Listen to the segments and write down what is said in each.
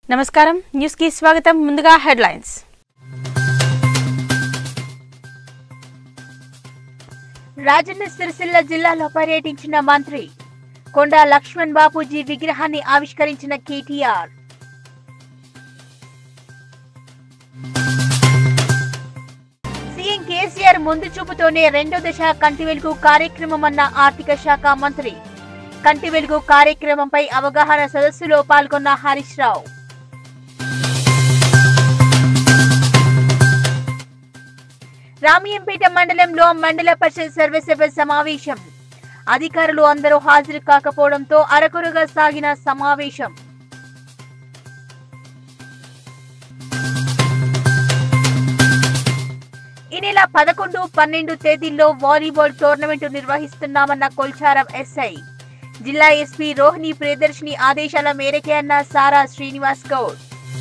నమస్కారం న్యూస్ కి స్వాగతం ముందుగా హెడ్లైన్స్ రాజన్న సిరిసిల్ల జిల్లాలో పర్యటించిన మంత్రి కొండా లక్ష్మణ్ బాపూజీ విగ్రహాన్ని ఆవిష్కరించిన కేటీఆర్ సీఎం కేసీఆర్ ముందు చూపుతోనే రెండో దశ కంటి వెలుగు కార్యక్రమం అన్న ఆర్థిక శాఖ మంత్రి కంటి వెలుగు కార్యక్రమంపై అవగాహన సదస్సులో పాల్గొన్న హరీష్ రావు రామియంపేట మండలంలో మండల పరిషత్ సర్వసభ సమావేశం అధికారులు అందరూ హాజరు కాకపోవడంతో అరకొరగా సాగిన సమావేశం ఈ నెల పదకొండు పన్నెండు తేదీల్లో వాలీబాల్ టోర్నమెంట్ నిర్వహిస్తున్నామన్న కొల్చారం ఎస్ఐ జిల్లా ఎస్పీ రోహిణి ప్రియదర్శిని ఆదేశాల మేరకే అన్న సారా శ్రీనివాస్ గౌడ్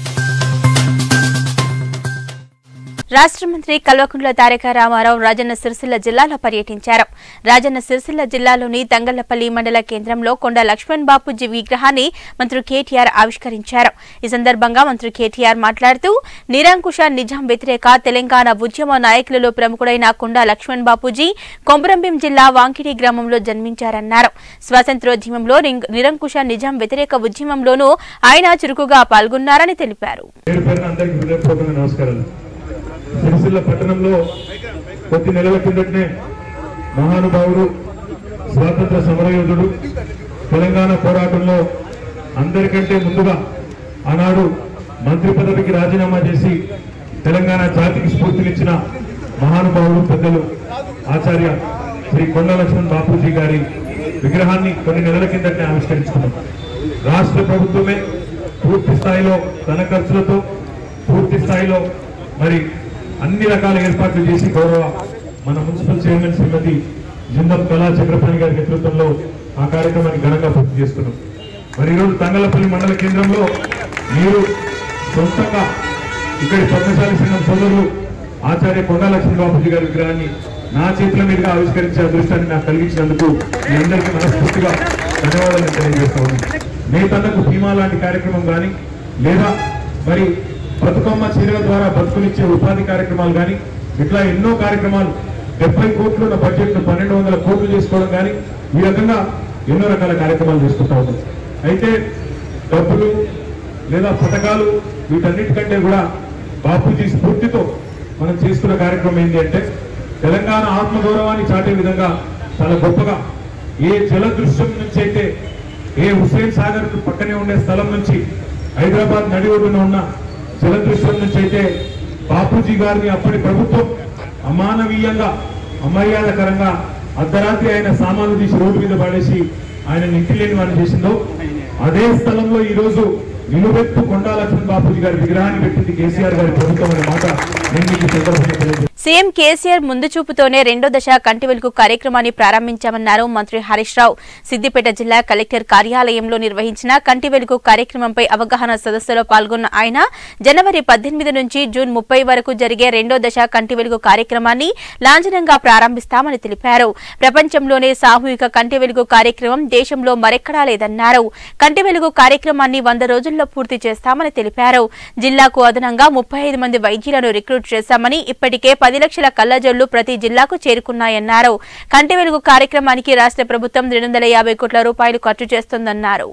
రాష్ట్ర మంత్రి కల్వకుంట్ల తారక రామారావు రాజన్న సిరిసిల్ల జిల్లాలో పర్యటించారు రాజన్న సిరిసిల్ల జిల్లాలోని తంగళ్లపల్లి మండల కేంద్రంలో కొండ లక్ష్మణ్ బాపూజీ విగ్రహాన్ని మంత్రి కేటీఆర్ ఆవిష్కరించారు ఈ సందర్భంగా మంత్రి కేటీఆర్ మాట్లాడుతూ నిరంకుశ నిజాం వ్యతిరేక తెలంగాణ ఉద్యమ నాయకులలో ప్రముఖుడైన కొండ లక్ష్మణ్ బాపూజీ కొమరంభీం జిల్లా వాంకిడి గ్రామంలో జన్మించారన్నారు స్వాతంత్ర్యోద్యమంలో నిం- నిరంకుశ నిజాం వ్యతిరేక ఉద్యమంలోనూ ఆయన చురుకుగా పాల్గొన్నారని తెలిపారు పేరు పేరున అందరికీ హృదయపూర్వకంగా నమస్కారాలు సిరిసిల్ల పట్టణంలో కొద్ది నెలల కిందటనే మహానుభావుడు స్వాతంత్ర సమరయోధుడు తెలంగాణ పోరాటంలో అందరికంటే ముందుగా ఆనాడు మంత్రి పదవికి రాజీనామా చేసి తెలంగాణ జాతికి స్ఫూర్తినిచ్చిన మహానుభావుడు పెద్దలు ఆచార్య శ్రీ కొండ లక్ష్మణ్ బాపూజీ గారి విగ్రహాన్ని కొన్ని నెలల కిందటనే ఆవిష్కరించుకున్నాం రాష్ట్ర ప్రభుత్వమే పూర్తి స్థాయిలో తన ఖర్చులతో పూర్తి స్థాయిలో మరి అన్ని రకాల ఏర్పాట్లు చేసి గౌరవ మన మున్సిపల్ చైర్మన్ శ్రీమతి జిందం కళా చక్రపాణి గారి నేతృత్వంలో ఆ కార్యక్రమాన్ని ఘనంగా పూర్తి చేసుకున్నాం మరి ఈరోజు తంగలపల్లి మండల కేంద్రంలో మీరు సొంతంగా ఇక్కడి పద్మశాలి సంఘం సోదరులు ఆచార్య కొండా లక్ష్మీ బాబుజీ గారి విగ్రహాన్ని నా చేతుల మీదుగా ఆవిష్కరించే అదృష్టాన్ని నాకు కలిగించినందుకు మీ అందరికీ మనస్ఫూర్తిగా ధన్యవాదాలు తెలియజేస్తా ఉన్నాను నేతన్నకు భీమా లాంటి కార్యక్రమం కానీ లేదా మరి బతుకమ్మ చీరల ద్వారా బతుకునిచ్చే ఉపాధి కార్యక్రమాలు కానీ ఇట్లా ఎన్నో కార్యక్రమాలు డెబ్బై కోట్లు ఉన్న బడ్జెట్ ను పన్నెండు వందల కోట్లు చేసుకోవడం కానీ ఈ రకంగా ఎన్నో రకాల కార్యక్రమాలు చేసుకుంటా ఉన్నాం అయితే డబ్బులు లేదా పథకాలు వీటన్నిటికంటే కూడా బాపూజీ స్ఫూర్తితో మనం చేసుకున్న కార్యక్రమం ఏంటి అంటే తెలంగాణ ఆత్మగౌరవాన్ని చాటే విధంగా చాలా గొప్పగా ఏ జల దృశ్యం నుంచి అయితే ఏ హుస్సేన్ సాగర్ పక్కనే ఉండే స్థలం నుంచి హైదరాబాద్ నడి ఒడ్డున ఉన్న జల దృశ్యం నుంచి అయితే బాపూజీ గారిని అప్పటి ప్రభుత్వం అమానవీయంగా అమర్యాదకరంగా అర్ధరాత్రి ఆయన సామాన్లు తీసి రోడ్డు మీద పడేసి ఆయన ఇంటి లేని వాడిని చేసిందో అదే స్థలంలో ఈ రోజు నిలువెత్తు కొండా లక్ష్మణ్ బాపూజీ గారి విగ్రహాన్ని పెట్టింది కేసీఆర్ గారి ప్రభుత్వం అనే మాట నేను మీకు ఈ సందర్భంగా తెలియజేస్తున్నాను. సీఎం కేసీఆర్ ముందు చూపుతోనే రెండో దశ కంటి వెలుగు కార్యక్రమాన్ని ప్రారంభించామన్నారు మంత్రి హరీష్ రావు సిద్దిపేట జిల్లా కలెక్టర్ కార్యాలయంలో నిర్వహించిన కంటి వెలుగు కార్యక్రమంపై అవగాహన సదస్సులో పాల్గొన్న ఆయన జనవరి పద్దెనిమిది నుంచి జూన్ ముప్పై వరకు జరిగే రెండో దశ కంటి వెలుగు కార్యక్రమాన్ని లాంఛనంగా ప్రారంభిస్తామని తెలిపారు ప్రపంచంలోనే సామూహిక కంటి వెలుగు కార్యక్రమం దేశంలో మరెక్కడా లేదన్నారు కంటి వెలుగు కార్యక్రమాన్ని వంద రోజుల్లో పూర్తి చేస్తామని తెలిపారు జిల్లాకు అదనంగా ముప్పై ఐదు మంది వైద్యులను రిక్రూట్ చేశామని ఇప్పటికే పది లక్షల కళ్లజోళ్లు ప్రతి జిల్లాకు చేరుకున్నాయన్నారు కంటి వెలుగు కార్యక్రమానికి రాష్ట్ర ప్రభుత్వం రెండు వందల యాభై కోట్ల రూపాయలు ఖర్చు చేస్తోందన్నారు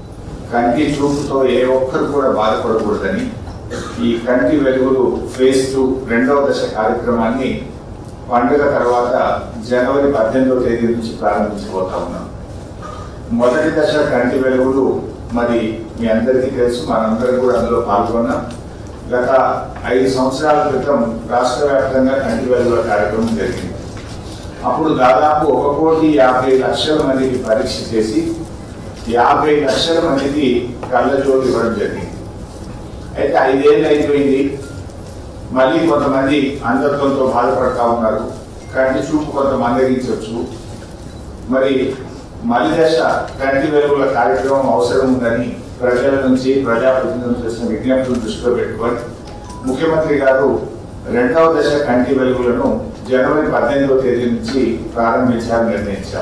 కంటి చూపుతో ఏ ఒక్కరు కూడా బాధపడకూడదని ఈ కంటి వెలుగులు ఫేజ్ టూ రెండవ దశ కార్యక్రమాన్ని పండుగ తర్వాత జనవరి పద్దెనిమిదవ తేదీ నుంచి ప్రారంభించబోతా ఉన్నాం మొదటి దశ కంటి వెలుగులు మరి మీ అందరికీ తెలుసు మనందరం కూడా అందులో పాల్గొన్నాం గత ఐదు సంవత్సరాల క్రితం రాష్ట్ర వ్యాప్తంగా కంటి వెలుగుల కార్యక్రమం జరిగింది అప్పుడు దాదాపు ఒక కోటి యాభై లక్షల మందికి పరీక్ష చేసి యాభై లక్షల మందికి కళ్ళజోడు ఇవ్వడం జరిగింది అయితే ఐదేళ్ళు అయిపోయింది మళ్ళీ కొంతమంది అంధత్వంతో బాధపడతా ఉన్నారు కంటి చూపు కొంత మందగించవచ్చు మరి మలి దశ కంటి వెలుగుల కార్యక్రమం అవసరం ఉందని ప్రజల నుంచి ప్రజాప్రతినిధులు చేసిన విజ్ఞప్తులు దృష్టిలో పెట్టుకొని ముఖ్యమంత్రి గారు రెండవ దశ కంటి వెలుగులను జనవరి పద్దెనిమిదవ తేదీ నుంచి ప్రారంభించాలని నిర్ణయించారు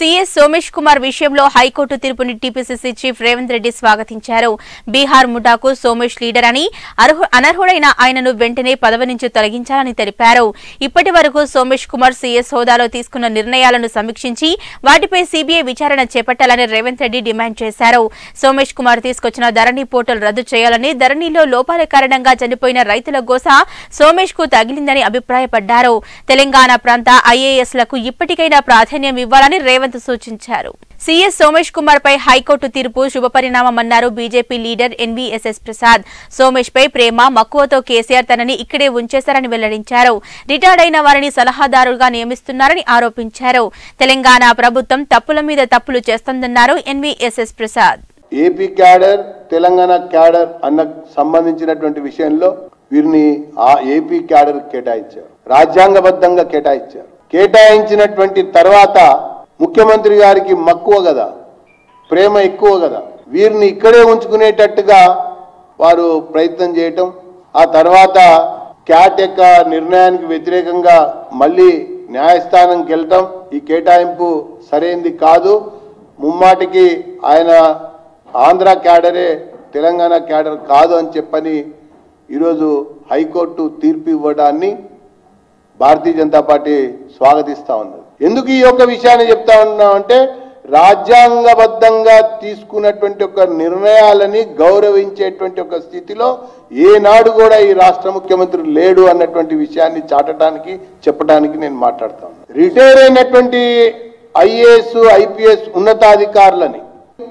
సీఎస్ సోమేష్ కుమార్ విషయంలో హైకోర్టు తీర్పుని టీపీసీసీ చీఫ్ రేవంత్ రెడ్డి స్వాగతించారు బీహార్ ముఠాకు సోమేష్ లీడర్ అని అర్హు- అనర్హుడైన ఆయనను వెంటనే పదవి నుంచి తొలగించాలని తెలిపారు ఇప్పటి వరకు సోమేష్ కుమార్ సీఎస్ హోదాలో తీసుకున్న నిర్ణయాలను సమీక్షించి వాటిపై సీబీఐ విచారణ చేపట్టాలని రేవంత్ రెడ్డి డిమాండ్ చేశారు సోమేష్ కుమార్ తీసుకొచ్చిన ధరణి పోర్టల్ రద్దు చేయాలని ధరణిలో లోపాల కారణంగా చనిపోయిన రైతుల గోస సోమేష్ కు తగిలిందని అభిప్రాయపడ్డారు తెలంగాణ ప్రాంత ఐఏఎస్ లకు ఇప్పటికైనా ప్రాధాన్యం ఇవ్వాలని రేవంత్ సూచించారు సీఎస్ సోమేష్ కుమార్ పై హైకోర్టు తీర్పు శుభపరిణామమన్నారు BJP leader NVSS Prasad Somesh పై ప్రేమ మక్కువతో కేసీఆర్ తనని ఇక్కడే ఉంచేశారని వెల్లడించారు రిటైర్డ్ అయిన వారిని సలహాదారుగా నియమిస్తున్నారని ఆరోపించారు తెలంగాణ ప్రభుత్వం తప్పుల మీద తప్పులు చేస్తోందన్నారు NVSS Prasad AP cadre Telangana cadre అన్న సంబంధించినటువంటి విషయంలో వీరిని ఆ ఏపీ క్యాడర్ కేటాయించారు రాజ్యాంగబద్ధంగా కేటాయించారు కేటాయించినటువంటి తర్వాత ముఖ్యమంత్రి గారికి మక్కువ కదా ప్రేమ ఎక్కువ కదా వీరిని ఇక్కడే ఉంచుకునేటట్టుగా వారు ప్రయత్నం చేయటం ఆ తర్వాత క్యాట్ యొక్క నిర్ణయానికి వ్యతిరేకంగా మళ్ళీ న్యాయస్థానంకి వెళ్ళటం ఈ కేటాయింపు సరైంది కాదు ముమ్మాటికి ఆయన ఆంధ్ర క్యాడరే తెలంగాణ క్యాడర్ కాదు అని చెప్పని ఈరోజు హైకోర్టు తీర్పు ఇవ్వడాన్ని భారతీయ జనతా పార్టీ స్వాగతిస్తా ఉన్నది ఎందుకు ఈ యొక్క విషయాన్ని చెప్తా ఉన్నాం అంటే రాజ్యాంగబద్ధంగా తీసుకున్నటువంటి ఒక నిర్ణయాలని గౌరవించేటువంటి ఒక స్థితిలో ఏనాడు కూడా ఈ రాష్ట్ర ముఖ్యమంత్రి లేడు అన్నటువంటి విషయాన్ని చాటడానికి చెప్పడానికి నేను మాట్లాడతాను రిటైర్ అయినటువంటి ఐఏఎస్ ఐపీఎస్ ఉన్నతాధికారులని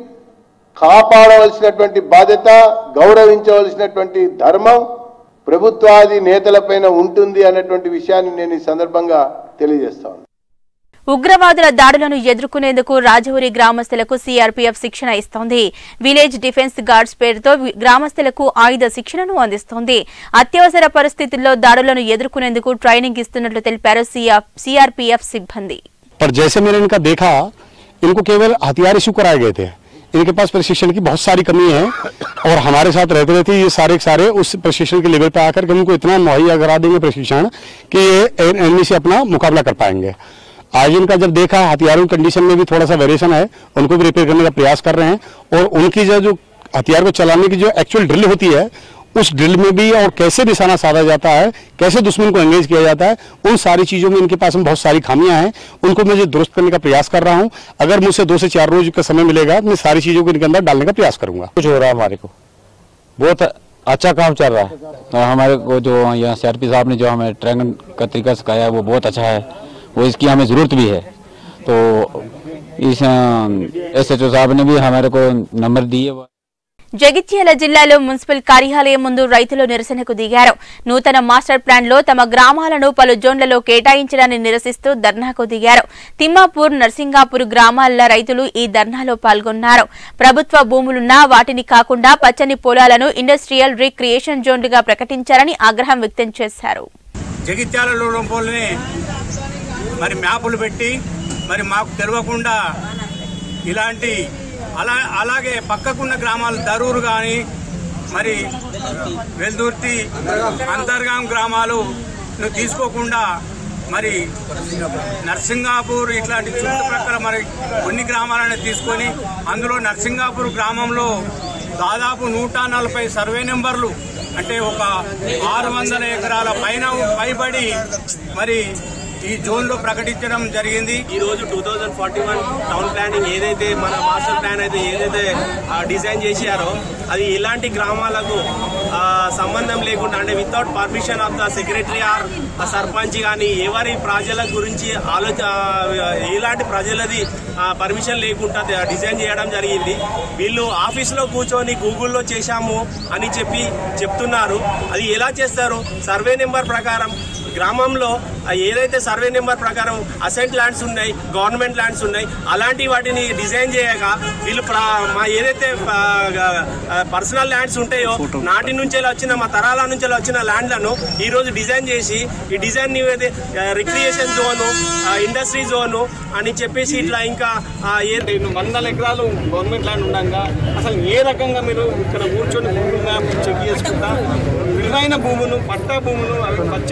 కాపాడవలసినటువంటి బాధ్యత గౌరవించవలసినటువంటి ధర్మం ప్రభుత్వాది నేతలపైన ఉంటుంది అన్నటువంటి విషయాన్ని నేను ఈ సందర్భంగా తెలియజేస్తాను ఉగ్రవాదుల దాడులను ఎదుర్కొనేందుకు రాజౌరి గ్రామస్తులకు సీఆర్పీఎఫ్ శిక్షణ ఇస్తోంది విలేజ్ డిఫెన్స్ గార్డ్స్ పేరుతో వి- గ్రామస్తులకు ఆయుధ శిక్షణను అందిస్తోంది అత్యవసర పరిస్థితుల్లో దాడులను ఎదుర్కొనేందుకు ట్రైనింగ్ ఇస్తున్నట్లు తెలిపారు సీఆర్పీఎఫ్ సిబ్బంది पर जैसे मैंने इनका देखा इनको केवल हथियार इशू कराए गए थे इनके पास प्रशिक्षण की बहुत सारी कमी है और हमारे साथ रहते रहते ये सारे के सारे उस प्रशिक्षण के लेवल पे आकर के उनको इतना मुहैया करा देंगे प्रशिक्षण कि ये एनिमी से अपना मुकाबला कर पाएंगे आज इनका जब देखा हथियारों की कंडीशन में भी थोड़ा सा वेरिएशन है उनको भी रिपेयर करने का प्रयास कर रहे हैं और उनकी जो जो हथियार को चलाने की जो एक्चुअल ड्रिल होती है उस ड्रिल में भी और कैसे निशाना साधा जाता है कैसे दुश्मन को एंगेज किया जाता है उन सारी चीज़ों में इनके पास में बहुत सारी खामियां हैं उनको मैं जो दुरुस्त करने का प्रयास कर रहा हूं अगर मुझसे दो से चार रोज का समय मिलेगा तो मैं सारी चीज़ों को इनके अंदर डालने का प्रयास करूंगा कुछ हो रहा है हमारे को बहुत अच्छा काम चल रहा है और हमारे को जो यहाँ सीआरपी साहब ने जो हमें ट्रेनिंग का तरीका सिखाया है वो बहुत अच्छा है वो इसकी हमें ज़रूरत भी है तो इस एस एच ओ साहब ने भी हमारे को नंबर दिए జగిత్యాల జిల్లాలో మున్సిపల్ కార్యాలయం ముందు రైతులు నిరసనకు దిగారు నూతన మాస్టర్ ప్లాన్ లో తమ గ్రామాలను పలు జోన్లలో కేటాయించడాన్ని నిరసిస్తూ ధర్నాకు దిగారు తిమ్మాపూర్ నర్సింగాపూర్ గ్రామాల రైతులు ఈ ధర్నాలో పాల్గొన్నారు ప్రభుత్వ భూములున్నా వాటిని కాకుండా పచ్చని పొలాలను ఇండస్ట్రియల్ రీక్రియేషన్ జోన్లుగా ప్రకటించారని ఆగ్రహం వ్యక్తం చేశారు జగిత్యాల లోపలనే మరి మ్యాపులు పెట్టి మరి మాకు తెలియకుండా ఇలాంటి అలా అలాగే పక్కకున్న గ్రామాలు దరూరు కానీ మరి వెల్దుర్తి అంతర్గాం గ్రామాలు తీసుకోకుండా మరి నర్సింగాపూర్ ఇట్లాంటి చుట్టుప్రక్కల మరి కొన్ని గ్రామాలను తీసుకొని అందులో నర్సింగాపూర్ గ్రామంలో దాదాపు నూట నలభై సర్వే నెంబర్లు అంటే ఒక ఆరు వందల ఎకరాల పైన పైబడి మరి ఈ జోన్లో ప్రకటించడం జరిగింది ఈ రోజు two thousand forty one town planning ఏదైతే మన మాస్టర్ ప్లాన్ అయితే ఏదైతే ఆ, డిజైన్ చేశారో అది ఇలాంటి గ్రామాలకు ఆ, సంబంధం లేకుండా అంటే without permission of the secretary or sarpanch కానీ ఎవరి ప్రజల గురించి ఆలోచన ఎలాంటి ప్రజలది పర్మిషన్ లేకుండా ద- డిజైన్ చేయడం జరిగింది వీళ్ళు ఆఫీస్లో కూర్చొని గూగుల్లో చేశాము అని చెప్పి చెప్తున్నారు అది ఎలా చేస్తారు సర్వే నెంబర్ ప్రకారం గ్రామంలో ఆ ఏదైతే సర్వే నెంబర్ ప్రకారం అసెంట్ ల్యాండ్స్ ఉన్నాయి గవర్నమెంట్ ల్యాండ్స్ ఉన్నాయి అలాంటి వాటిని డిజైన్ చేయక వీళ్ళు ప్ర- మా ఏదైతే పర్సనల్ ల్యాండ్స్ ఉంటాయో నాటి నుంచి వచ్చిన మా తరాల నుంచి వచ్చిన ల్యాండ్లను ఈ రోజు డిజైన్ చేసి ఈ design recreation zone industry zone అని చెప్పేసి ఇట్లా ఇంకా ఆ, ఏ వందల ఎకరాలు గవర్నమెంట్ ల్యాండ్ ఉండగా అసలు ఏ రకంగా మీరు ఇక్కడ కూర్చొని గూగుల్ మ్యాప్ చెక్ చేసుకుంటా విలువైన భూములు పట్టా భూములు అవి పచ్చటి పొలాలు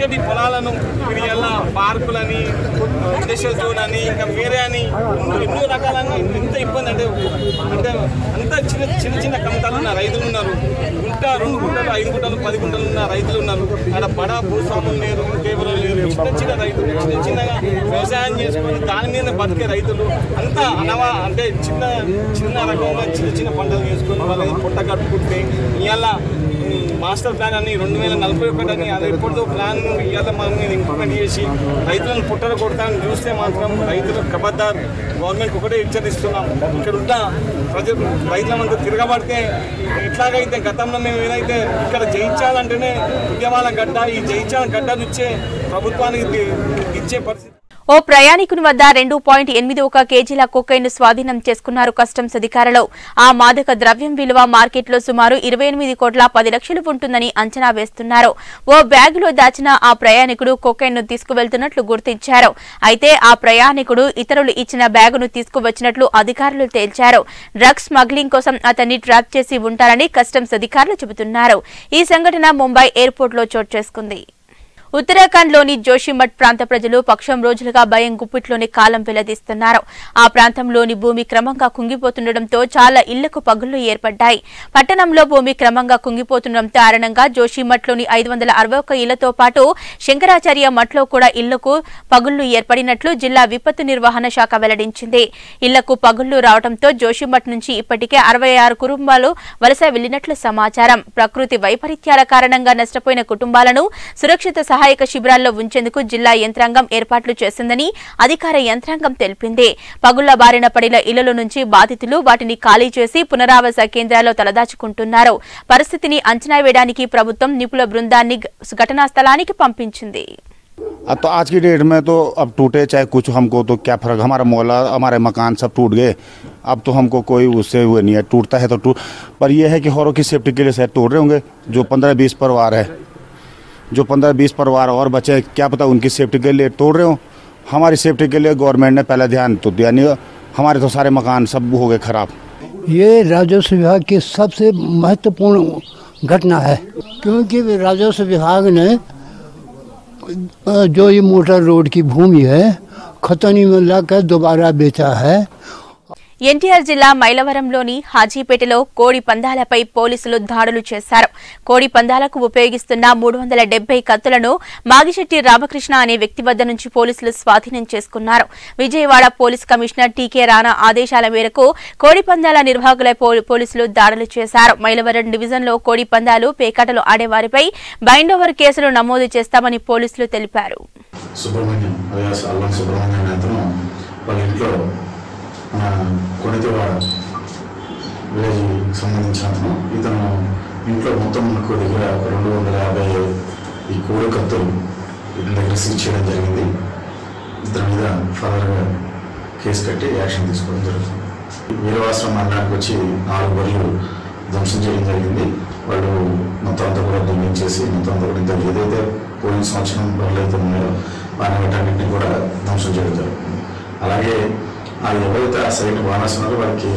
గ్రామాలను మీరు ఇలా పార్కులని ఇండస్ట్రియల్ జోన్ అని ఇంకా వేరే అని ఎన్నో రకాలంగా ఎంత ఇబ్బంది అంటే అంటే అంత చిన్న చిన్న చిన్న కమతాలు ఉన్న రైతులు ఉన్నారు గుంట రెండు గుంటలు ఐదు గుంటలు పది గుంటలు ఉన్న రైతులు ఉన్నారు అక్కడ బడా భూస్వాములు లేరు కేవలం లేరు చిన్న చిన్న రైతులు చిన్న చిన్నగా వ్యవసాయం చేసుకొని దాని మీద బతికే రైతులు అంతా అనవా అంటే చిన్న చిన్న రకంగా చిన్న చిన్న పంటలు చేసుకొని వాళ్ళ పొట్ట కట్టుకుంటే ఇవాళ మాస్టర్ ప్లాన్ అని రెండు వేల నలభై ఒకటి అని అది ఎప్పుడో ప్లాన్ ఇవాళ మనం మీద ఇంప్లిమెంట్ చేసి రైతులను పుట్టర కొడతానని చూస్తే మాత్రం రైతులు కబద్దార్ గవర్నమెంట్ ఒకటే హెచ్చరిస్తున్నాం ఇక్కడ ఉన్న ప్రజలు రైతులంతా తిరగబడితే ఇట్లాగైతే గతంలో మేము ఏదైతే ఇక్కడ జయించాలంటేనే ఉద్యమాల గడ్డ ఈ జయించాల గడ్డ నుంచే ప్రభుత్వానికి ది- ఇచ్చే పరిస్థితి ఓ ప్రయాణికుని వద్ద రెండు పాయింట్ ఎనిమిది ఒక కేజీల కొకైన్ స్వాధీనం చేసుకున్నారు కస్టమ్స్ అధికారులు ఆ మాదక ద్రవ్యం విలువ మార్కెట్లో సుమారు ఇరవై ఎనిమిది కోట్ల పది లక్షలు ఉంటుందని అంచనా వేస్తున్నారు ఓ బ్యాగులో దాచిన ఆ ప్రయాణికుడు కొకైన్ ను తీసుకువెళ్తున్నట్లు గుర్తించారు అయితే ఆ ప్రయాణికుడు ఇతరులు ఇచ్చిన బ్యాగును తీసుకువచ్చినట్లు అధికారులు తేల్చారు డ్రగ్స్ స్మగ్లింగ్ కోసం అతన్ని ట్రాప్ చేసి ఉంటారని కస్టమ్స్ అధికారులు చెబుతున్నారు ఈ సంఘటన ముంబై ఎయిర్పోర్ట్లో చోటు చేసుకుంది ఉత్తరాఖండ్లోని జోషిమఠ్ ప్రాంత ప్రజలు పక్షం రోజులుగా భయం గుప్పిట్లోని కాలం వెల్లదీస్తున్నారు ఆ ప్రాంతంలోని భూమి క్రమంగా కుంగిపోతుండటంతో చాలా ఇళ్లకు పగుళ్లు ఏర్పడ్డాయి పట్టణంలో భూమి క్రమంగా కుంగిపోతుండడం కారణంగా జోషిమఠ్లోని ఐదు వందల అరవై ఒక్క ఇళ్లతో పాటు శంకరాచార్య మఠ్లో కూడా ఇళ్లకు పగుళ్లు ఏర్పడినట్లు జిల్లా విపత్తు నిర్వహణ శాఖ వెల్లడించింది ఇళ్లకు పగుళ్లు రావడంతో జోషిమఠ్ నుంచి ఇప్పటికే అరవై ఆరు కుటుంబాలు వలస వెళ్లినట్లు సమాచారం ప్రకృతి వైపరీత్యాల కారణంగా నష్టపోయిన కుటుంబాలను సురక్షిత సహాయక శిబిరాల్లో ఉంచేందుకు జిల్లా యంత్రాంగం ఏర్పాట్లు చేసిందని అధికార యంత్రాంగం తెలిపింది పగుళ్ల బారిన పడిన ఇళ్ల నుంచి బాధితులు వాటిని ఖాళీ చేసి పునరావాస కేంద్రాల్లో తలదాచుకుంటున్నారు పరిస్థితిని అంచనా వేయడానికి ప్రభుత్వం నిపుణుల బృందాన్ని గ- ఘటనా స్థలానికి పంపించింది अब तो आज की डेट में तो अब टूटे चाहे कुछ हमको तो क्या फर्क हमारा मोहल्ला हमारे मकान सब टूट गए अब तो हमको कोई उससे हुए नहीं है टूटता है तो टूट पर यह है कि हौरों की सेफ्टी के लिए शायद तोड़ रहे होंगे जो पंद्रह बीस परिवार है जो पंद्रह बीस परिवार और बचे हैं, क्या पता उनकी सेफ्टी के लिए तोड़ रहे हो हमारी सेफ्टी के लिए गवर्नमेंट ने पहले ध्यान तो दिया नहीं हमारे तो सारे मकान सब हो गए खराब ये राजस्व विभाग की सबसे महत्वपूर्ण घटना है क्योंकि राजस्व विभाग ने अ, जो ये मोटर रोड की भूमि है खतनी में लाकर दोबारा बेचा है ఎన్టీఆర్ జిల్లా మైలవరంలోని హాజీపేటలో కోడి పందాలపై పోలీసులు దాడులు చేశారు కోడి పందాలకు ఉపయోగిస్తున్న మూడు వందల డెబ్బై కత్తులను మాగిశెట్టి రామకృష్ణ అనే వ్యక్తి వద్ద నుంచి పోలీసులు స్వాధీనం చేసుకున్నారు Vijayawada police commissioner TK Rana ఆదేశాల మేరకు కోడి పందాల నిర్వాహకులై పో- పోలీసులు దాడులు చేశారు మైలవరం డివిజన్లో కోడి పందాలు పేకాటలు ఆడేవారిపై బైండ్ ఓవర్ కేసులు నమోదు చేస్తామని పోలీసులు తెలిపారు సుబ్రహ్మణ్యం అలియాస్ అల్లం సుబ్రహ్మణ్యం అనే అతను వాళ్ళ ఇంట్లో మన కొణితివాడ విలేజ్ సంబంధించిన అతను ఇతను ఇంట్లో మొత్తం మనకు దగ్గర ఒక రెండు వందల యాభై ఈ కోడి కత్తులు ఇతని దగ్గర సీజ్ చేయడం జరిగింది ఇతని మీద ఫర్దర్గా కేసు కట్టి యాక్షన్ తీసుకోవడం జరుగుతుంది వీరవాశ్రమం మండలానికి వచ్చి నాలుగు బరులు ధ్వంసం చేయడం జరిగింది వాళ్ళు మొత్తం అంతా కూడా దుర్మించేసి మొత్తం అంతా కూడా ఇంత ఏదైతే పోయిన సంవత్సరం బరులు అయితే ఉన్నాయో వాటి వాటన్నింటినీ కూడా ధ్వంసం చేయడం జరుగుతుంది అలాగే ఆ ఎవరైతే ఆ సైడ్ బానర్స్ ఉన్నారో వాళ్ళకి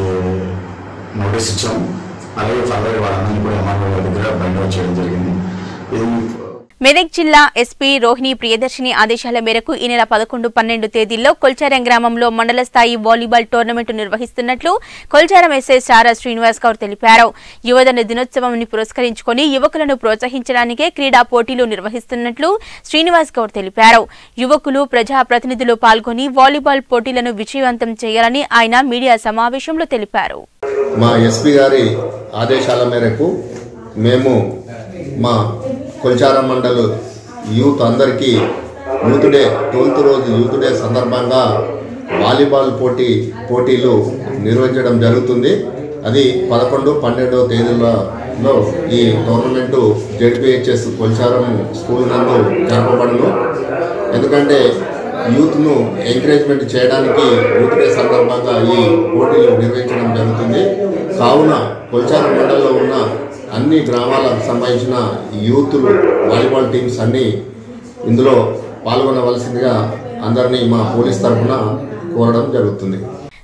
నోటీస్ ఇచ్చాం అలాగే ఫర్దర్ వాళ్ళందరినీ కూడా ఎంఆర్ఓ గారి దగ్గర బైండ్ అవుట్ చేయడం జరిగింది ఇది మెదక్ జిల్లా ఎస్పీ రోహిణి ప్రియదర్శిని ఆదేశాల మేరకు ఈ నెల పదకొండు పన్నెండు తేదీల్లో కొల్చారం గ్రామంలో మండల స్థాయి వాలీబాల్ టోర్నమెంట్ నిర్వహిస్తున్నట్లు కొల్చారం ఎస్ఐ సారా శ్రీనివాస్ గౌడ్ తెలిపారు యువజన దినోత్సవం పురస్కరించుకొని యువకులను ప్రోత్సహించడానికే క్రీడా పోటీలు నిర్వహిస్తున్నట్లు శ్రీనివాస్ గౌడ్ తెలిపారు యువకులు ప్రజాప్రతినిధులు పాల్గొని వాలీబాల్ పోటీలను విజయవంతం చేయాలని ఆయన మీడియా సమావేశంలో తెలిపారు మా ఎస్పీ గారి ఆదేశాల మేరకు మేము మా కొల్చారం మండల్ యూత్ అందరికీ యూత్ డే ట్వెల్త్ రోజు యూత్ డే సందర్భంగా వాలీబాల్ పోటీ పోటీలు నిర్వహించడం జరుగుతుంది అది పదకొండు పన్నెండో తేదీలలో ఈ టోర్నమెంటు జెడ్పిహెచ్ఎస్ కొల్చారం స్కూల్ నందు జరపబడును ఎందుకంటే యూత్ను ఎంకరేజ్మెంట్ చేయడానికి యూత్ డే సందర్భంగా ఈ పోటీలు నిర్వహించడం జరుగుతుంది కావున కొల్చారం మండలంలో ఉన్న అన్ని గ్రామాలకు సంబంధించిన యూత్లు వాలీబాల్ టీమ్స్ అన్నీ ఇందులో పాల్గొనవలసిందిగా అందరినీ మా పోలీస్ తరఫున కోరడం జరుగుతుంది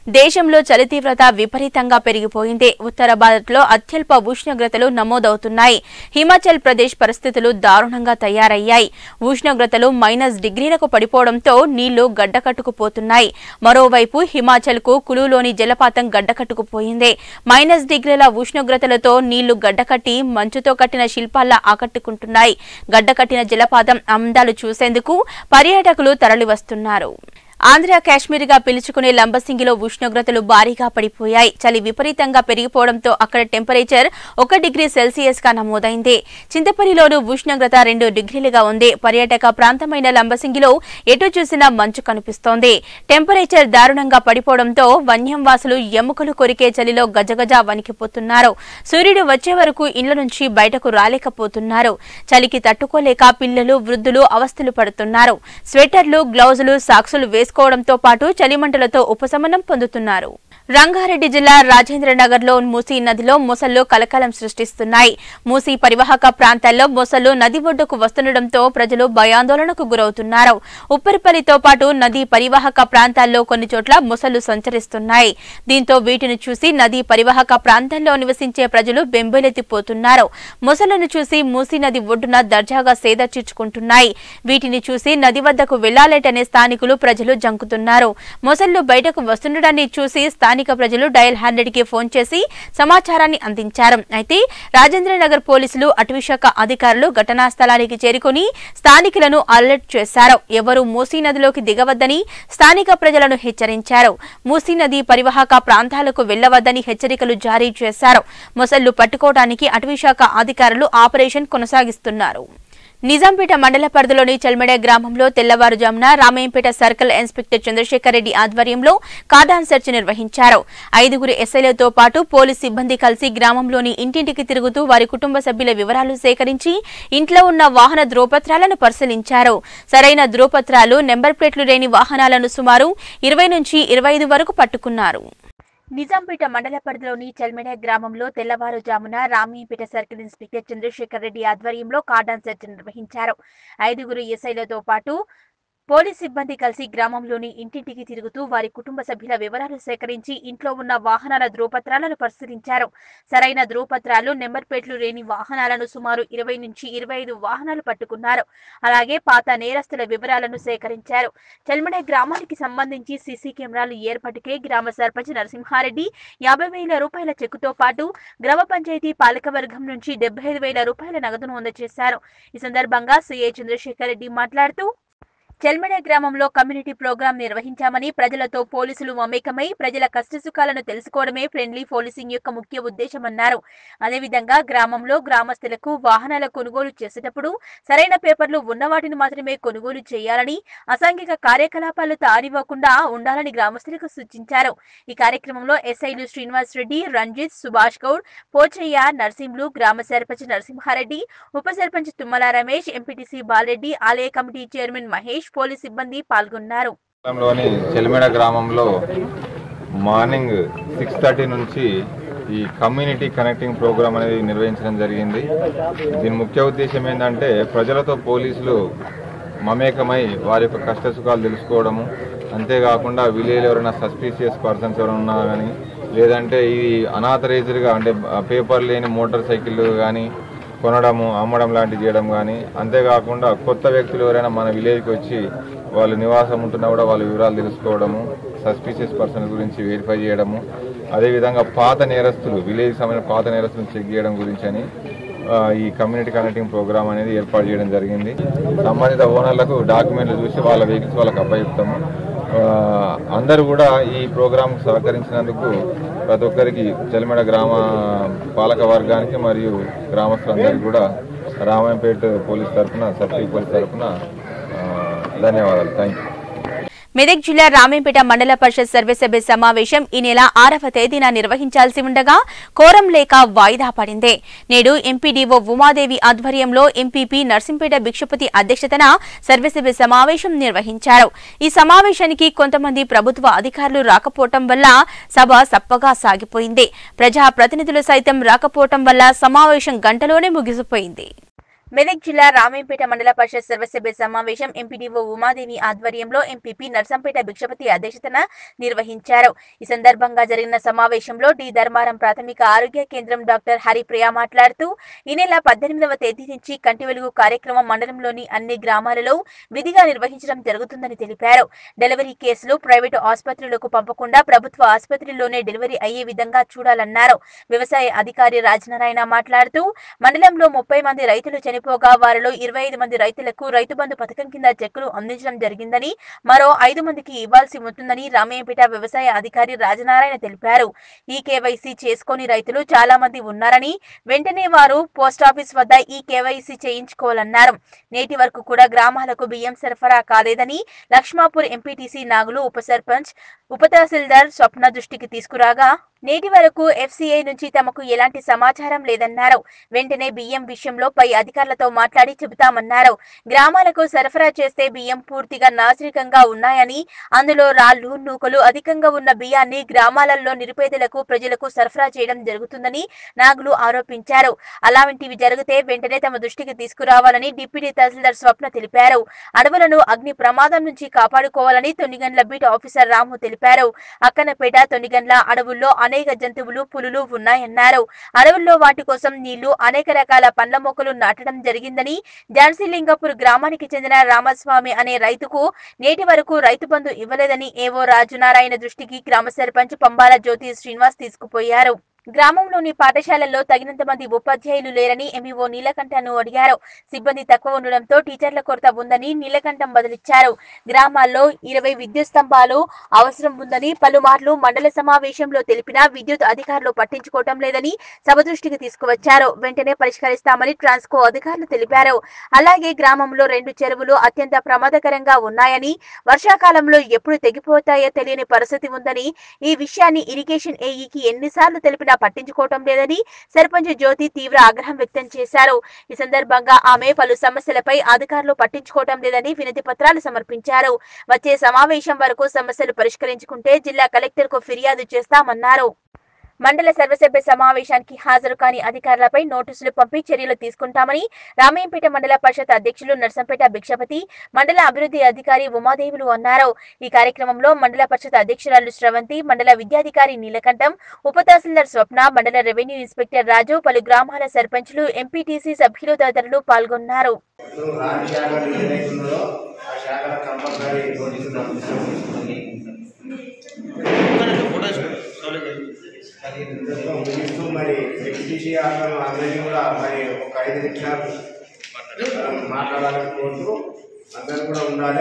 దేశంలో చలి తీవ్రత విపరీతంగా పెరిగిపోయింది ఉత్తర భారత్లో అత్యల్ప ఉష్ణోగ్రతలు నమోదవుతున్నాయి హిమాచల్ ప్రదేశ్ పరిస్థితులు దారుణంగా తయారయ్యాయి ఉష్ణోగ్రతలు మైనస్ డిగ్రీలకు పడిపోవడంతో నీళ్లు గడ్డకట్టుకుపోతున్నాయి మరోవైపు హిమాచల్ కు కులులోని జలపాతం గడ్డకట్టుకుపోయింది మైనస్ డిగ్రీల ఉష్ణోగ్రతలతో నీళ్లు గడ్డకట్టి మంచుతో కట్టిన శిల్పాల్లా ఆకట్టుకుంటున్నాయి గడ్డకట్టిన జలపాతం అందాలు చూసేందుకు పర్యాటకులు తరలివస్తున్నారు ఆంధ్ర కాశ్మీర్ గా పిలుచుకునే లంబసింగిలో ఉష్ణోగ్రతలు భారీగా పడిపోయాయి చలి విపరీతంగా పెరిగిపోవడంతో అక్కడ టెంపరేచర్ ఒక డిగ్రీ సెల్సియస్ గా నమోదైంది చింతపల్లిలోనూ ఉష్ణోగ్రత రెండు డిగ్రీలుగా ఉంది పర్యాటక ప్రాంతమైన లంబసింగిలో ఎటు చూసినా మంచు కనిపిస్తోంది టెంపరేచర్ దారుణంగా పడిపోవడంతో వన్యం వాసులు ఎముకలు కొరికే చలిలో గజగజ వణికిపోతున్నారు సూర్యుడు వచ్చే వరకు ఇళ్ల నుంచి బయటకు రాలేకపోతున్నారు చలికి తట్టుకోలేక పిల్లలు వృద్ధులు అవస్థలు పడుతున్నారు స్వెటర్లు గ్లౌజులు సాక్సులు వేసుకోవడంతో పాటు చలిమంటలతో ఉపశమనం పొందుతున్నారు రంగారెడ్డి జిల్లా రాజేంద్ర నగర్ లో మూసీ నదిలో మొసళ్లు కలకలం సృష్టిస్తున్నాయి మూసీ పరివాహక ప్రాంతాల్లో మొసళ్లు నది ఒడ్డుకు వస్తుండటంతో ప్రజలు భయాందోళనకు గురవుతున్నారు ఉప్పరిపల్లితో పాటు నదీ పరివాహక ప్రాంతాల్లో కొన్ని చోట్ల మొసళ్లు సంచరిస్తున్నాయి దీంతో వీటిని చూసి నదీ పరివాహక ప్రాంతాల్లో నివసించే ప్రజలు బెంబేలెత్తిపోతున్నారు మొసళ్లను చూసి మూసీ నది ఒడ్డున దర్జాగా సేద తీర్చుకుంటున్నాయి వీటిని చూసి నది వద్దకు వెళ్లాలేటనే స్థానికులు ప్రజలు జంకుతున్నారు మొసళ్లు బయటకు వస్తుండడాన్ని చూసి స్థానిక ప్రజలు డయల్ హండ్రెడ్ కి ఫోన్ చేసి సమాచారాన్ని అందించారు అయితే రాజేంద్రనగర్ పోలీసులు అటవీశాఖ అధికారులు ఘటనా స్థలానికి చేరుకుని స్థానికులను అలర్ట్ చేశారు ఎవరూ మూసీ నదిలోకి దిగవద్దని స్థానిక ప్రజలను హెచ్చరించారు మూసీ నది పరివాహక ప్రాంతాలకు వెళ్లవద్దని హెచ్చరికలు జారీ చేశారు మొసళ్లు పట్టుకోవడానికి అటవీశాఖ అధికారులు ఆపరేషన్ కొనసాగిస్తున్నారు నిజాంపేట మండల పరిధిలోని చల్మెడ గ్రామంలో తెల్లవారుజామున రామయ్యంపేట సర్కిల్ ఇన్స్పెక్టర్ చంద్రశేఖర్ రెడ్డి ఆధ్వర్యంలో కార్డాన్ సెర్చ్ నిర్వహించారు ఐదుగురు ఎస్ఐలతో పాటు పోలీస్ సిబ్బంది కలిసి గ్రామంలోని ఇంటింటికి తిరుగుతూ వారి కుటుంబ సభ్యుల వివరాలు సేకరించి ఇంట్లో ఉన్న వాహన ధ్రువపత్రాలను పరిశీలించారు సరైన ధ్రువపత్రాలు నెంబర్ ప్లేట్లు లేని వాహనాలను సుమారు ఇరవై నుంచి ఇరవై ఐదు వరకు పట్టుకున్నారు నిజాంపేట మండల పరిధిలోని చల్మెడ గ్రామంలో తెల్లవారుజామున రామీపేట సర్కిల్ ఇన్స్పెక్టర్ చంద్రశేఖర్ రెడ్డి ఆధ్వర్యంలో కార్డాన్ సెర్చ్ నిర్వహించారు ఐదుగురు ఎస్ఐలతో పాటు పోలీస్ సిబ్బంది కలిసి గ్రామంలోని ఇంటింటికి తిరుగుతూ వారి కుటుంబ సభ్యుల వివరాలు సేకరించి ఇంట్లో ఉన్న వాహనాల ధ్రువపత్రాలను పరిశీలించారు సరైన ధ్రువపత్రాలు నెంబర్ ప్లేట్లు లేని వాహనాలను సుమారు ఇరవై నుంచి ఇరవై ఐదు వాహనాలు పట్టుకున్నారు అలాగే పాత నేరస్తుల వివరాలను సేకరించారు చల్మడే గ్రామానికి సంబంధించి సీసీ కెమెరాలు ఏర్పాటుకే గ్రామ సర్పంచ్ నరసింహారెడ్డి యాభై వేల రూపాయల చెక్కుతో పాటు గ్రామ పంచాయతీ పాలకవర్గం నుంచి డెబ్బై ఐదు వేల రూపాయల నగదును అందజేశారు ఈ సందర్భంగా సీఐ చంద్రశేఖర్ రెడ్డి మాట్లాడుతూ చెల్మెడ గ్రామంలో కమ్యూనిటీ ప్రోగ్రాం నిర్వహించామని ప్రజలతో పోలీసులు మమేకమై ప్రజల కష్టసుఖాలను తెలుసుకోవడమే ఫ్రెండ్లీ పోలీసింగ్ యొక్క ముఖ్య ఉద్దేశమన్నారు అదేవిధంగా గ్రామంలో గ్రామస్తులకు వాహనాల కొనుగోలు చేసేటప్పుడు సరైన పేపర్లు ఉన్న వాటిని మాత్రమే కొనుగోలు చేయాలని అసాంఘిక కార్యకలాపాలు తానివ్వకుండా ఉండాలని గ్రామస్తులకు సూచించారు ఈ కార్యక్రమంలో ఎస్ఐలు శ్రీనివాస్ రెడ్డి రంజిత్ సుభాష్ గౌడ్ పోచయ్య నర్సింహులు గ్రామ సర్పంచ్ నరసింహారెడ్డి ఉప సర్పంచ్ తుమ్మల రమేష్ ఎంపీటీసీ బాలరెడ్డి ఆలయ కమిటీ చైర్మన్ మహేష్ పోలీస్ సిబ్బంది పాల్గొన్నారు లోని చెలిమేడ గ్రామంలో మార్నింగ్ సిక్స్ థర్టీ నుంచి ఈ కమ్యూనిటీ కనెక్టింగ్ ప్రోగ్రామ్ అనేది నిర్వహించడం జరిగింది దీని ముఖ్య ఉద్దేశం ఏంటంటే ప్రజలతో పోలీసులు మమేకమై వారి యొక్క కష్ట సుఖాలు తెలుసుకోవడము అంతేకాకుండా విలేజ్ ఎవరైనా సస్పీషియస్ పర్సన్స్ ఎవరైనా ఉన్నా కానీ లేదంటే ఈ అనాథరైజ్డ్గా అంటే పేపర్ లేని మోటార్ సైకిల్ కానీ కొనడము అమ్మడం లాంటివి చేయడం కానీ అంతేకాకుండా కొత్త వ్యక్తులు ఎవరైనా మన విలేజ్కి వచ్చి వాళ్ళు నివాసం ఉంటున్నా కూడా వాళ్ళ వివరాలు తెలుసుకోవడము సస్పీషియస్ పర్సన్ గురించి వెరిఫై చేయడము అదేవిధంగా పాత నేరస్తులు విలేజ్ సంబంధించిన పాత నేరస్తులను చెక్ చేయడం గురించి అని ఆ, ఈ కమ్యూనిటీ కనెక్టింగ్ ప్రోగ్రామ్ అనేది ఏర్పాటు చేయడం జరిగింది సంబంధిత ఓనర్లకు డాక్యుమెంట్లు చూసి వాళ్ళ వెహికల్స్ వాళ్ళకి అప్పగిస్తాము ఆ, అందరూ కూడా ఈ ప్రోగ్రామ్ సహకరించినందుకు ప్రతి ఒక్కరికి చెలిమెడ గ్రామ పాలక వర్గానికి మరియు గ్రామస్తులందరికీ కూడా రామాయంపేట పోలీస్ తరఫున సబ్సిడీ పోలీస్ తరఫున ఆ, ధన్యవాదాలు థ్యాంక్ యూ మెదక్ జిల్లా రామేంపేట మండల పరిషత్ సర్వసభ్య సమావేశం ఈ నెల ఆరవ తేదీన నిర్వహించాల్సి ఉండగా కోరం లేక వాయిదా పడింది నేడు ఎంపీడీఓ ఉమాదేవి ఆధ్వర్యంలో ఎంపీపీ నర్సింపేట భిక్షపతి అధ్యక్షతన సర్వసభ్య సమావేశం నిర్వహించారు ఈ సమావేశానికి కొంతమంది ప్రభుత్వ అధికారులు రాకపోవటం వల్ల సభ సప్పగా సాగిపోయింది ప్రజా ప్రతినిధులు సైతం రాకపోవటం వల్ల సమావేశం గంటలోనే ముగిసిపోయింది మెదక్ జిల్లా రామేంపేట మండల పరిషత్ సర్వసభ్య సమావేశం ఎంపీడీఓ ఉమాదేవి ఆధ్వర్యంలో ఎంపీపీ నర్సంపేట భిక్షపతి అధ్యక్షతన నిర్వహించారు ఈ సందర్భంగా జరిగిన సమావేశంలో డి ధర్మారం ప్రాథమిక ఆరోగ్య కేంద్రం డాక్టర్ హరిప్రియ మాట్లాడుతూ ఈ నెల పద్దెనిమిదవ తేదీ నుంచి కంటి వెలుగు కార్యక్రమం మండలంలోని అన్ని గ్రామాలలో విధిగా నిర్వహించడం జరుగుతుందని తెలిపారు డెలివరీ కేసులు ప్రైవేటు ఆసుపత్రులకు పంపకుండా ప్రభుత్వ ఆసుపత్రిలోనే డెలివరీ అయ్యే విధంగా చూడాలన్నారు వ్యవసాయ అధికారి రాజనారాయణ మాట్లాడుతూ మండలంలో ముప్పై మంది రైతులు చనిపోగా వారిలో ఇరవై ఐదు మంది రైతులకు రైతు బంధు పథకం కింద చెక్కులు అందించడం జరిగిందని మరో ఐదు మందికి ఇవ్వాల్సి ఉంటుందని రామయ్యపేట వ్యవసాయ అధికారి రాజనారాయణ తెలిపారు ఈ కేవైసీ చేసుకోని రైతులు చాలా మంది ఉన్నారని వెంటనే వారు పోస్టాఫీస్ వద్ద ఈ కేవైసీ చేయించుకోవాలన్నారు నేటి వరకు కూడా గ్రామాలకు బియ్యం సరఫరా కాలేదని లక్ష్మాపూర్ ఎంపీటీసీ నాగులు ఉప సర్పంచ్ ఉప తహసీల్దార్ స్వప్న దృష్టికి తీసుకురాగా నేటి వరకు ఎఫ్సీఐ నుంచి తమకు ఎలాంటి సమాచారం లేదన్నారు వెంటనే బియ్యం విషయంలో పై అధికారులతో మాట్లాడి చెబుతామన్నారు గ్రామాలకు సరఫరా చేస్తే బియ్యం పూర్తిగా నాసిరకంగా ఉన్నాయని అందులో రాళ్లు నూకలు అధికంగా ఉన్న బియ్యాన్ని గ్రామాలలో నిరుపేదలకు ప్రజలకు సరఫరా చేయడం జరుగుతుందని నాగులు ఆరోపించారు అలాంటివి జరిగితే వెంటనే తమ దృష్టికి తీసుకురావాలని డిప్యూటీ తహసీల్దార్ స్వప్న తెలిపారు అడవులను అగ్ని ప్రమాదం నుంచి కాపాడుకోవాలని తొన్నిగండ్ల బీట్ ఆఫీసర్ రాము తెలిపారు అక్కనపేట తొన్నిగండ్ల అడవుల్లో అనేక జంతువులు పులులు ఉన్నాయన్నారు అడవుల్లో వాటి కోసం నీళ్లు అనేక రకాల పండ్ల మొక్కలు నాటడం జరిగిందని ఝాన్సీలింగపూర్ గ్రామానికి చెందిన రామస్వామి అనే రైతుకు నేటి వరకు రైతు బంధు ఇవ్వలేదని ఏవో రాజునారాయణ దృష్టికి గ్రామ సర్పంచ్ పంబాల జ్యోతి శ్రీనివాస్ తీసుకుపోయారు గ్రామంలోని పాఠశాలల్లో తగినంత మంది ఉపాధ్యాయులు లేరని ఎంఈఓ నీలకంఠను అడిగారు సిబ్బంది తక్కువ ఉండడంతో టీచర్ల కొరత ఉందని నీలకంఠం బదిలిచ్చారు గ్రామాల్లో ఇరవై విద్యుత్ స్తంభాలు అవసరం ఉందని పలుమార్లు మండల సమావేశంలో తెలిపినా విద్యుత్ అధికారులు పట్టించుకోవటం లేదని సభ దృష్టికి తీసుకువచ్చారు వెంటనే పరిష్కరిస్తామని ట్రాన్స్కో అధికారులు తెలిపారు అలాగే గ్రామంలో రెండు చెరువులు అత్యంత ప్రమాదకరంగా ఉన్నాయని వర్షాకాలంలో ఎప్పుడు తెగిపోతాయో తెలియని పరిస్థితి ఉందని ఈ విషయాన్ని ఇరిగేషన్ ఏఈకి ఎన్నిసార్లు తెలిపినా పట్టించుకోవటం లేదని సర్పంచ్ జ్యోతి తీవ్ర ఆగ్రహం వ్యక్తం చేశారు ఈ సందర్భంగా ఆమె పలు సమస్యలపై అధికారులు పట్టించుకోవటం లేదని వినతి పత్రాలు సమర్పించారు వచ్చే సమావేశం వరకు సమస్యలు పరిష్కరించుకుంటే జిల్లా కలెక్టర్ కు ఫిర్యాదు చేస్తామన్నారు మండల సర్వసభ్య సమావేశానికి హాజరు కాని అధికారులపై నోటీసులు పంపి చర్యలు తీసుకుంటామని రామయ్యంపేట మండల పరిషత్ అధ్యక్షులు నర్సంపేట భిక్షపతి మండల అభివృద్ధి అధికారి ఉమాదేవులు అన్నారు ఈ కార్యక్రమంలో మండల పరిషత్ అధ్యక్షురాలు శ్రవంతి మండల విద్యాధికారి నీలకంఠం ఉప తహసీల్దార్ స్వప్న మండల రెవెన్యూ ఇన్స్పెక్టర్ రాజు పలు గ్రామాల సర్పంచులు ఎంపీటీసీ సభ్యులు తదితరులు పాల్గొన్నారు రాని శాఖలు ఏదైతే ఉన్నదో ఆ శాఖల కంపల్సరీ నోటీసులు పంపిస్తాం అది ఇంతలో ముగిస్తూ మరి ఎక్స్టీసీ ఆటలు అందరినీ కూడా మరి ఒక ఐదు నిమిషాలు మాట్లాడాలని కోరుతూ అందరూ కూడా ఉండాలి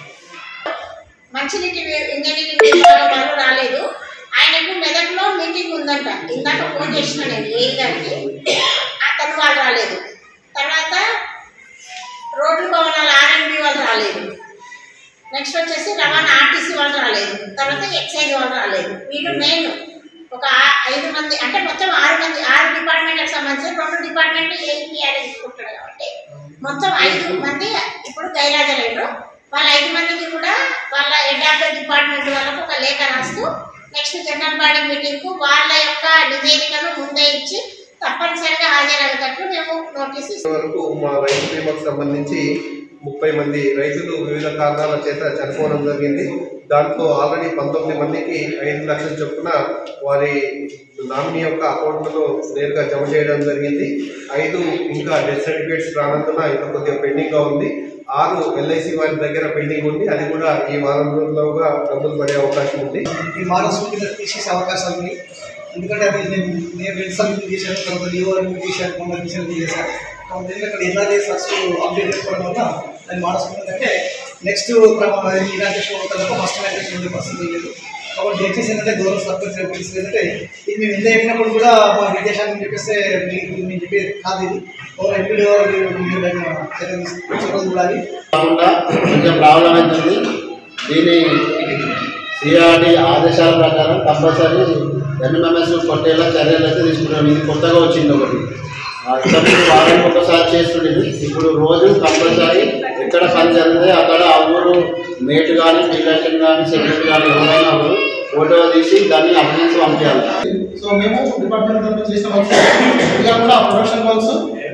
మంచినీటి వే- ఇంజనీరింగ్ విభాగం వాళ్ళు రాలేదు ఆయనకు మెదక్లో మీటింగ్ ఉందంట ఇందాక ఫోన్ చేసిన నేను ఏ గారికి అతను వాళ్ళు రాలేదు తర్వాత రోడ్లు భవనాల ఆర్ఎండ్బి వాళ్ళు రాలేదు నెక్స్ట్ వచ్చేసి రవాణా ఆర్టీసీ వాళ్ళు రాలేదు తర్వాత ఎక్సైజ్ వాళ్ళు రాలేదు వీళ్ళు మెయిన్ ఒక ఆ- ఐదు మంది అంటే మొత్తం ఆరు మంది ఆరు డిపార్ట్మెంట్లకు సంబంధించి రెండు డిపార్ట్మెంట్ ఏపీఆర్ తీసుకుంటాడు కాబట్టి మొత్తం ఐదు మంది ఇప్పుడు గైరాజలేరు వాళ్ళ ఐదు మందికి కూడా వాళ్ళ హెడ్ ఆఫ్ ద డిపార్ట్మెంట్ వాళ్ళకు ఒక లేఖ రాస్తూ నెక్స్ట్ జనరల్ బాడీ మీటింగ్కు వాళ్ళ యొక్క నివేదికను ముందే ఇచ్చి తప్పనిసరిగా హాజరయ్యేటట్లు మేము నోటీస్ ఇస్తాం వరకు మా రైతు బీమాకు సంబంధించి ముప్పై మంది రైతులు వివిధ కారణాల చేత చనిపోవడం జరిగింది దాంట్లో ఆల్రెడీ పంతొమ్మిది మందికి ఐదు లక్షల చొప్పున వారి నామినీ యొక్క అకౌంట్లలో నేరుగా జమ చేయడం జరిగింది ఐదు ఇంకా డెత్ సర్టిఫికేట్స్ రానందున ఇంకా కొద్దిగా పెండింగ్గా ఉంది ఆరు ఎల్ఐసి వారి దగ్గర పెండింగ్ ఉంది అది కూడా ఈ వారం రోజుల్లోగా డబ్బులు పడే అవకాశం ఉంది ఈ మానసు మీద తీసేసే అవకాశాలు ఉన్నాయి ఎందుకంటే అది నేను నేను రెండు సార్లు చేశాను తర్వాత లీవో తీశాను మొన్న తీశాను చేశాను కాబట్టి ఎందుకంటే ఇలా ఫస్ట్ అప్డేట్ చేసుకోవడం వల్ల దాన్ని మానసుకుంటే నెక్స్ట్ ఇలాంటి షో తర్వాత ఫస్ట్ లాంగ్వేజ్ ఉండే పరిస్థితి లేదు కాబట్టి దయచేసి ఏంటంటే గౌరవ సర్పంచ్ పరిస్థితి ఏంటంటే ఇది మేము ఎంత చెప్పినప్పుడు కూడా మా విదేశాలను చెప్పేస్తే మీకు మేము చెప్పేది కాదు ఇది గౌరవ ఎంపీడీ గారు మీరు దాన్ని చర్య తీసుకోవడం చూడాలి కాకుండా కొంచెం ప్రాబ్లం అవుతుంది దీని సిఆర్డి ఆదేశాల ప్రకారం కంపల్సరీ ఎన్ఎంఎంఎస్ కొట్టేలా చర్యలు అయితే తీసుకున్నాం ఇది కొత్తగా వచ్చింది ఒకటి ఆ, ఇంతకుముందు వారానికి ఒకసారి చేస్తుండేది ఇప్పుడు రోజు కంపల్సరీ ఎక్కడ పని జరిగితే అక్కడ ఆ ఊరు మేట్ కానీ పిల్లలు కానీ సెక్రటరీ కానీ ఎవరైనా ఒకరు ఫోటో తీసి దాన్ని అప్డేట్స్ పంపించాలి సో మేము డిపార్ట్మెంట్ తరఫున చేసిన వర్క్స్ ఇంకా కూడా ప్రొడక్షన్ వర్క్స్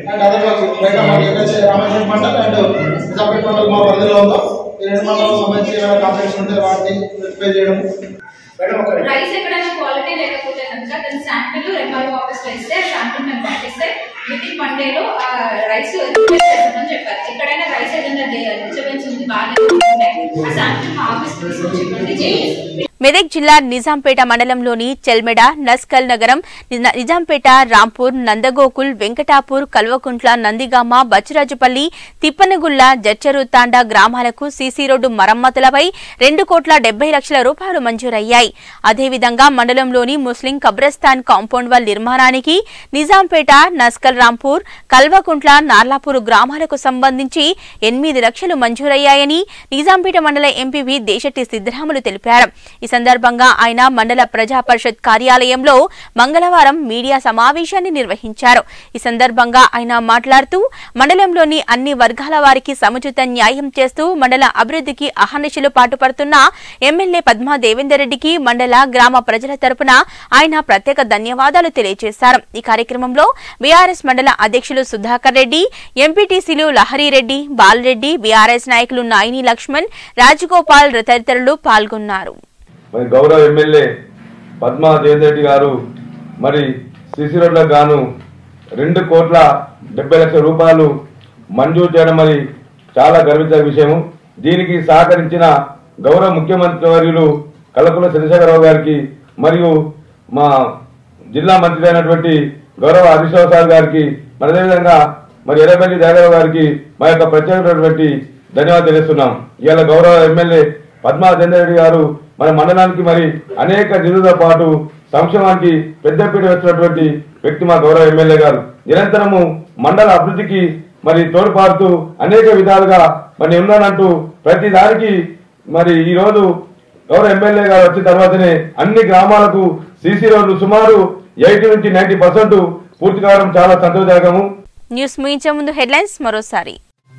అండ్ అదర్ బయట మాకు ఏదైతే రామేశ్వరం మండల్ అండ్ నిజాంపేట మండల్ మా పరిధిలో ఉందో ఈ రెండు మండలం సంబంధించి ఏమైనా కాంప్లెక్స్ ఉంటే వాటిని రిపేర్ చేయడం మేడం ఒక రైస్ ఎక్కడైనా క్వాలిటీ లేకపోతే కనుక దాని శాంపిల్ ఎంఆర్ఓ ఆఫీస్ లో ఇస్తే శాంపిల్ మేము పంపిస్తే విత్ ఇన్ వన్ డేలో ఆ రైస్ రిక్వెస్ట్ చేస్తామని చెప్పారు ఎక్కడైనా రైస్ ఏదైనా డిస్టర్బెన్స్ ఉంది బాగాలేదు ఆ శాంపిల్ మా ఆఫీస్ తీసుకొచ్చి ఇవ్వండి చేయండి మెదక్ జిల్లా నిజాంపేట మండలంలోని చెల్మెడ నస్కల్ నగరం నిజ- నిజాంపేట రాంపూర్ నందగోకుల్ వెంకటాపూర్ కల్వకుంట్ల నందిగామ బచ్చిరాజుపల్లి తిప్పనగుళ్ల జచ్చరు తాండా గ్రామాలకు సీసీ రోడ్డు మరమ్మతులపై రెండు కోట్ల డెబ్బై లక్షల రూపాయలు మంజూరయ్యాయి అదేవిధంగా మండలంలోని ముస్లిం కబ్రస్థాన్ కాంపౌండ్ వాల్ నిర్మాణానికి నిజాంపేట నస్కల్ రాంపూర్ కల్వకుంట్ల నార్లాపూర్ గ్రామాలకు సంబంధించి ఎనిమిది లక్షలు మంజూరయ్యాయని నిజాంపేట మండల ఎంపీవి దేశెట్టి సిద్ధరాములు తెలిపారు ఈ సందర్భంగా ఆయన మండల ప్రజా పరిషత్ కార్యాలయంలో మంగళవారం మీడియా సమావేశాన్ని నిర్వహించారు ఈ సందర్భంగా ఆయన మాట్లాడుతూ మండలంలోని అన్ని వర్గాల వారికి సముచిత న్యాయం చేస్తూ మండల అభివృద్ధికి అహర్నిశలు పాటుపడుతున్న ఎమ్మెల్యే పద్మా దేవేందర్ రెడ్డికి మండల గ్రామ ప్రజల తరపున ఆయన ప్రత్యేక ధన్యవాదాలు తెలియజేశారు ఈ కార్యక్రమంలో బీఆర్ఎస్ మండల అధ్యక్షులు సుధాకర్ రెడ్డి ఎంపీటీసీలు లహరిరెడ్డి బాలరెడ్డి బీఆర్ఎస్ నాయకులు నాయిని లక్ష్మణ్ రాజగోపాల్ తదితరులు పాల్గొన్నారు మరి గౌరవ ఎమ్మెల్యే పద్మా జయంత్ గారు మరి సిసి రోడ్లకు గాను రెండు కోట్ల డెబ్బై లక్షల రూపాయలు మంజూరు చేయడం మరి చాలా గర్వించే విషయం దీనికి సహకరించిన గౌరవ ముఖ్యమంత్రి వర్యులు కల్లకుల చంద్రశేఖరరావు గారికి మరియు మా జిల్లా మంత్రి అయినటువంటి గౌరవ హరీష్ రావు సార్ గారికి మరి అదేవిధంగా మరి ఎర్రబెల్లి జయరావు గారికి మా యొక్క ప్రత్యేకమైనటువంటి ధన్యవాదాలు తెలుస్తున్నాం ఇవాళ గౌరవ ఎమ్మెల్యే పద్మా రెడ్డి గారు మన మండలానికి మరి అనేక నిధులతో పాటు సంక్షేమానికి పెద్దపీట వచ్చినటువంటి వ్యక్తి మా గౌరవ ఎమ్మెల్యే గారు నిరంతరము మండల అభివృద్ధికి మరి తోడ్పాడుతూ అనేక విధాలుగా మరి నేను ఉన్నానంటూ ప్రతి దానికి మరి ఈ రోజు గౌరవ ఎమ్మెల్యే గారు వచ్చిన తర్వాతనే అన్ని గ్రామాలకు సీసీ రోడ్లు సుమారు ఎయిటీ నుంచి నైన్టీ పర్సెంట్ పూర్తి కావడం చాలా సంతోషదాయకము న్యూస్ ముగించే ముందు హెడ్లైన్స్ మరోసారి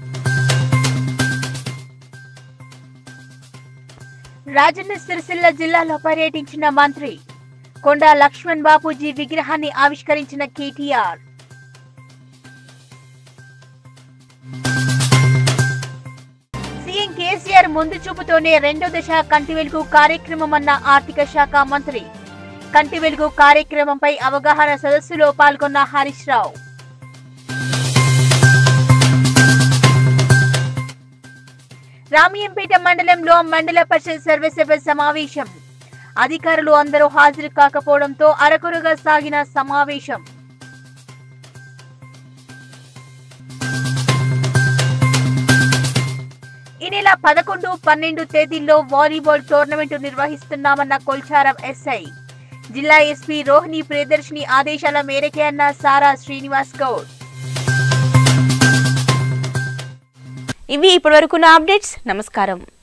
రాజన్న సిరిసిల్ల జిల్లాలో పర్యటించిన మంత్రి కొండా లక్ష్మణ్ బాపూజీ విగ్రహాన్ని ఆవిష్కరించిన కేటీఆర్ సీఎం కేసీఆర్ ముందు చూపుతోనే రెండో దశ కంటి వెలుగు కార్యక్రమం అన్న ఆర్థిక శాఖ మంత్రి కంటి వెలుగు కార్యక్రమంపై అవగాహన సదస్సులో పాల్గొన్న హరీష్ రావు రామియంపేట మండలంలో మండల పరిషత్ సర్వసభ సమావేశం అధికారులు అందరూ హాజరు కాకపోవడంతో అరకొరగా సాగిన సమావేశం ఈ నెల పదకొండు పన్నెండు తేదీల్లో వాలీబాల్ టోర్నమెంట్ నిర్వహిస్తున్నామన్న కొల్చారం ఎస్ఐ జిల్లా ఎస్పీ రోహిణి ప్రియదర్శిని ఆదేశాల మేరకే అన్న సారా శ్రీనివాస్ గౌడ్ ఇవి ఇప్పటివరకున్న అప్డేట్స్ నమస్కారం